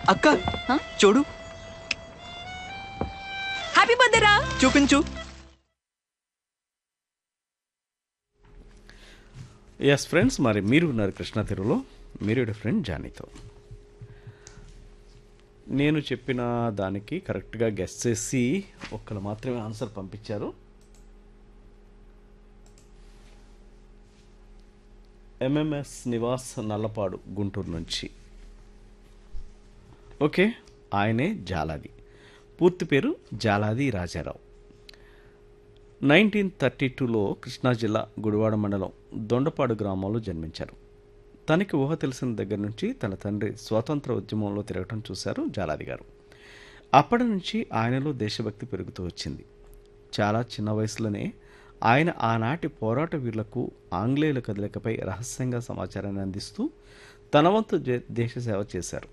అక్క హ? చూడు హ్యాపీ బర్త్డే రా చూపించు ఎస్ ఫ్రెండ్స్ మరి మీరు ఉన్నారు కృష్ణా తీరులో మీరు ఫ్రెండ్ జానీతో నేను చెప్పిన దానికి కరెక్ట్గా గెస్ట్ చేసి ఒక్కరు మాత్రమే ఆన్సర్ పంపించారు ఎంఎంఎస్ నివాస్ నల్లపాడు గుంటూరు నుంచి ఓకే ఆయనే జాలాది పూర్తి పేరు జాలాది రాజారావు నైన్టీన్ థర్టీ టూలో కృష్ణా జిల్లా గుడివాడ మండలం దొండపాడు గ్రామంలో జన్మించారు తనకి ఊహ తెలిసిన దగ్గర నుంచి తన తండ్రి స్వాతంత్ర ఉద్యమంలో తిరగటం చూశారు జాలాది గారు అప్పటి నుంచి ఆయనలో దేశభక్తి పెరుగుతూ వచ్చింది చాలా చిన్న వయసులోనే ఆయన ఆనాటి పోరాట వీరులకు ఆంగ్లేయుల కదలికపై రహస్యంగా సమాచారాన్ని అందిస్తూ తన వంతు జే- దేశ సేవ చేశారు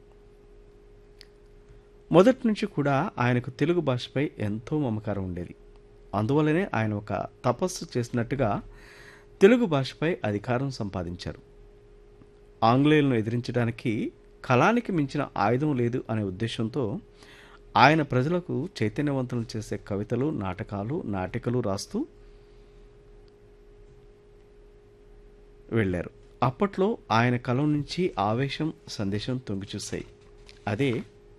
మొదటి నుంచి కూడా ఆయనకు తెలుగు భాషపై ఎంతో మమకారం ఉండేది అందువల్లనే ఆయన ఒక తపస్సు చేసినట్టుగా తెలుగు భాషపై అధికారం సంపాదించారు ఆంగ్లేయులను ఎదిరించడానికి కళానికి మించిన ఆయుధం లేదు అనే ఉద్దేశంతో ఆయన ప్రజలకు చైతన్యవంతులు చేసే కవితలు నాటకాలు నాటికలు రాస్తూ వెళ్ళారు అప్పట్లో ఆయన కలం నుంచి ఆవేశం సందేశం తొంగిచూశాయి అదే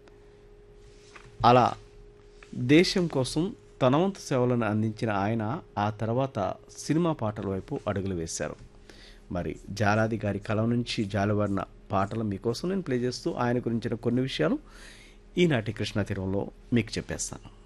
అలా దేశం కోసం తన వంతు సేవలను అందించిన ఆయన ఆ తర్వాత సినిమా పాటల వైపు అడుగులు వేశారు మరి జాలాది గారి కలం నుంచి జాలువారిన పాటలు మీకోసం నేను ప్లే చేస్తూ ఆయన గురించిన కొన్ని విషయాలు ఈనాటి కృష్ణా తీరంలో మీకు చెప్పేస్తాను